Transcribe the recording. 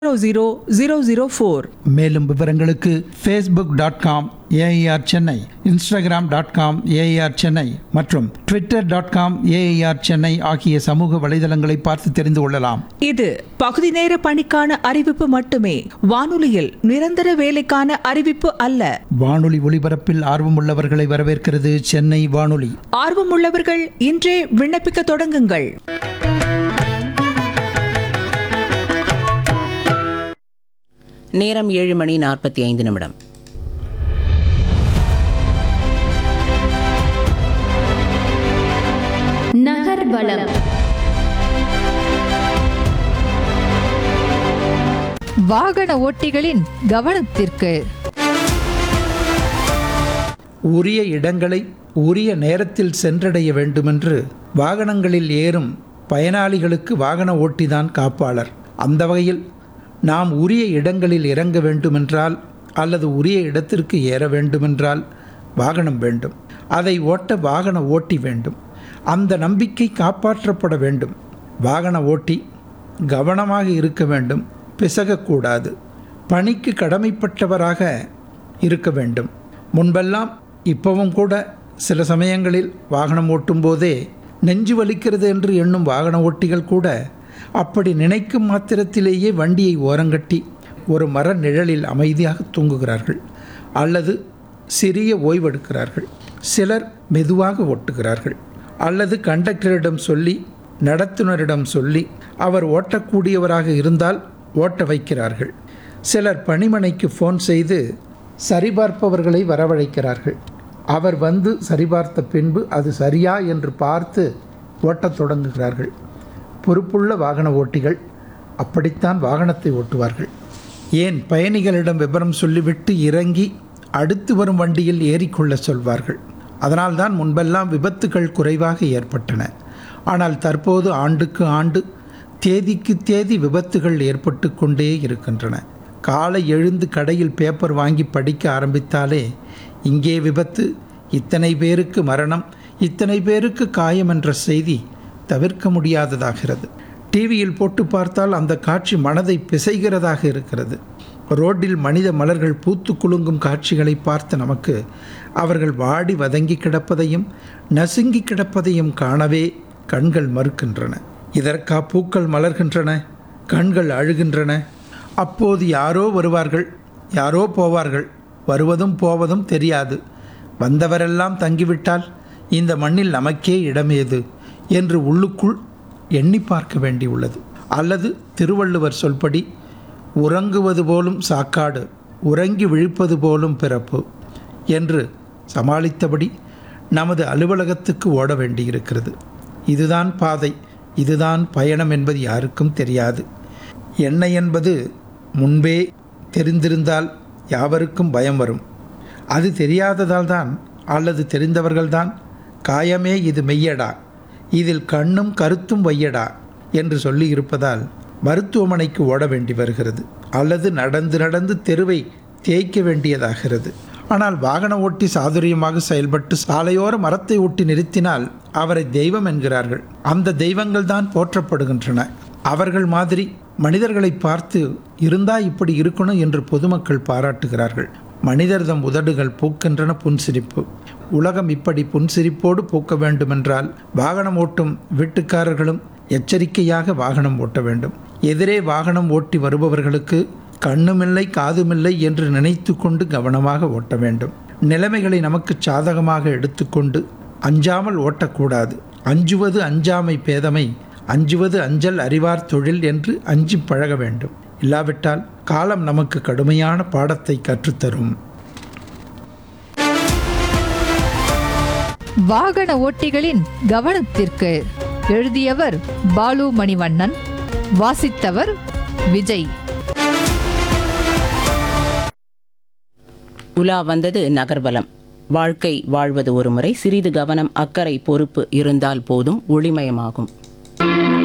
zero zero zero four மேலும் விவரங்களுக்கு Facebook dot com AIR Chennai Instagram dot com AIR Chennai மற்றும் Twitter dot com AIR Chennai ஆகிய சமூக வலைதளங்களை பார்த்து தெரிந்து கொள்ளலாம் இது பகுதி நேர பணிக்கான அறிவிப்பு மட்டுமே வானொலியில் நிரந்தர வேலைக்கான அறிவிப்பு அல்ல வானொலி ஒலிபரப்பில் ஆர்வமுள்ளவர்களை வரவேற்கிறது சென்னை வானொலி ஆர்வமுள்ளவர்கள் இன்றே விண்ணப்பிக்க தொடங்குங்கள் நேரம் ஏழு மணி நாற்பத்தி ஐந்து நிமிடம் நகர்வலம் வாகன ஓட்டிகளின் கவனத்திற்கு உரிய இடங்களை உரிய நேரத்தில் சென்றடைய வேண்டுமென்று வாகனங்களில் ஏறும் பயனாளிகளுக்கு வாகன ஓட்டிதான் காப்பாளர் அந்த வகையில் நாம் உரிய இடங்களில் இறங்க வேண்டுமென்றால் அல்லது உரிய இடத்திற்கு ஏற வேண்டுமென்றால் வாகனம் வேண்டும் அதை ஓட்ட வாகன ஓட்டி வேண்டும் அந்த நம்பிக்கை காப்பாற்றப்பட வேண்டும் வாகன ஓட்டி கவனமாக இருக்க வேண்டும் பிசகக்கூடாது பணிக்கு கடமைப்பட்டவராக இருக்க வேண்டும் முன்பெல்லாம் இப்பவும் கூட சில சமயங்களில் வாகனம் ஓட்டும் போதே நெஞ்சு வலிக்கிறது என்று எண்ணும் வாகன ஓட்டிகள் கூட அப்படி நினைக்கும் மாத்திரத்திலேயே வண்டியை ஓரங்கட்டி ஒரு மர நிழலில் அமைதியாக தூங்குகிறார்கள் அல்லது சிறிய ஓய்வெடுக்கிறார்கள் சிலர் மெதுவாக ஓட்டுகிறார்கள் அல்லது கண்டக்டரிடம் சொல்லி நடத்துனரிடம் சொல்லி அவர் ஓட்டக்கூடியவராக இருந்தால் ஓட்ட வைக்கிறார்கள் சிலர் பணிமனைக்கு ஃபோன் செய்து சரிபார்ப்பவர்களை வரவழைக்கிறார்கள் அவர் வந்து சரிபார்த்த பின்பு அது சரியா என்று பார்த்து ஓட்டத் தொடங்குகிறார்கள் பொறுப்புள்ள வாகன ஓட்டிகள் அப்படித்தான் வாகனத்தை ஓட்டுவார்கள் ஏன் பயணிகளிடம் விவரம் சொல்லிவிட்டு இறங்கி அடுத்து வரும் வண்டியில் ஏறிக்கொள்ள சொல்வார்கள் அதனால்தான் முன்பெல்லாம் விபத்துகள் குறைவாக ஏற்பட்டன ஆனால் தற்போது ஆண்டுக்கு ஆண்டு தேதிக்கு தேதி விபத்துகள் ஏற்பட்டு கொண்டே இருக்கின்றன காலை எழுந்து கடையில் பேப்பர் வாங்கி படிக்க ஆரம்பித்தாலே இங்கே விபத்து இத்தனை பேருக்கு மரணம் இத்தனை பேருக்கு காயம் என்ற செய்தி தவிர்க்க முடியாததாகிறது டிவியில் போட்டு பார்த்தால் அந்த காட்சி மனதை பிசைகிறதாக இருக்கிறது ரோட்டில் மனித மலர்கள் பூத்து குலுங்கும் காட்சிகளை பார்த்த நமக்கு அவர்கள் வாடி வதங்கி கிடப்பதையும் நசுங்கி கிடப்பதையும் காணவே கண்கள் மறுக்கின்றன இதற்கா பூக்கள் மலர்கின்றன கண்கள் அழுகின்றன அப்போது யாரோ வருவார்கள் யாரோ போவார்கள் வருவதும் போவதும் தெரியாது வந்தவரெல்லாம் தங்கிவிட்டால் இந்த மண்ணில் நமக்கே இடமேது என்று உள்ளுக்குள் எண்ணி பார்க்க வேண்டியுள்ளது அல்லது திருவள்ளுவர் சொல்படி உறங்குவது போலும் சாக்காடு உறங்கி விழிப்பது போலும் பிறப்பு என்று சமாளித்தபடி நமது அலுவலகத்துக்கு ஓட வேண்டியிருக்கிறது இதுதான் பாதை இதுதான் பயணம் என்பது யாருக்கும் தெரியாது என்ன என்பது முன்பே தெரிந்திருந்தால் யாவருக்கும் பயம் வரும் அது தெரியாததால் தான் அல்லது தெரிந்தவர்கள்தான் காயமே இது மெய்யடா இதில் கண்ணும் கருத்தும் வையடா என்று சொல்லி இருப்பதால் மருத்துவமனைக்கு ஓட வேண்டி வருகிறது அல்லது நடந்து நடந்து தெருவை தேய்க்க வேண்டியதாகிறது ஆனால் வாகன ஓட்டி சாதுரியமாக செயல்பட்டு சாலையோர மரத்தை ஒட்டி நிறுத்தினால் அவரை தெய்வம் என்கிறார்கள் அந்த தெய்வங்கள் தான் போற்றப்படுகின்றன அவர்கள் மாதிரி மனிதர்களை பார்த்து இருந்தா இப்படி இருக்கணும் என்று பொதுமக்கள் பாராட்டுகிறார்கள் மனிதர்தம் உதடுகள் பூக்கின்றன புன்சிரிப்பு உலகம் இப்படி புன்சிரிப்போடு பூக்க வேண்டுமென்றால் வாகனம் ஓட்டும் வீட்டுக்காரர்களும் எச்சரிக்கையாக வாகனம் ஓட்ட வேண்டும் எதிரே வாகனம் ஓட்டி வருபவர்களுக்கு கண்ணுமில்லை காதுமில்லை என்று நினைத்து கொண்டு கவனமாக ஓட்ட வேண்டும் நிலைமைகளை நமக்கு சாதகமாக எடுத்துக்கொண்டு அஞ்சாமல் ஓட்டக்கூடாது அஞ்சுவது அஞ்சாமை பேதமை அஞ்சுவது அஞ்சல் அறிவார் தொழில் என்று அஞ்சி பழக வேண்டும் இல்லாவிட்டால் காலம் நமக்கு கடுமையான பாடத்தை கற்றுத்தரும் வாகன ஓட்டிகளின் கவனத்திற்கு எழுதியவர் பாலு மணிவண்ணன் வாசித்தவர் விஜய் உலா வந்தது நகர்வலம் வாழ்க்கை வாழ்வது ஒரு முறை சிறிது கவனம் அக்கறை பொறுப்பு இருந்தால் போதும் ஒளிமயமாகும்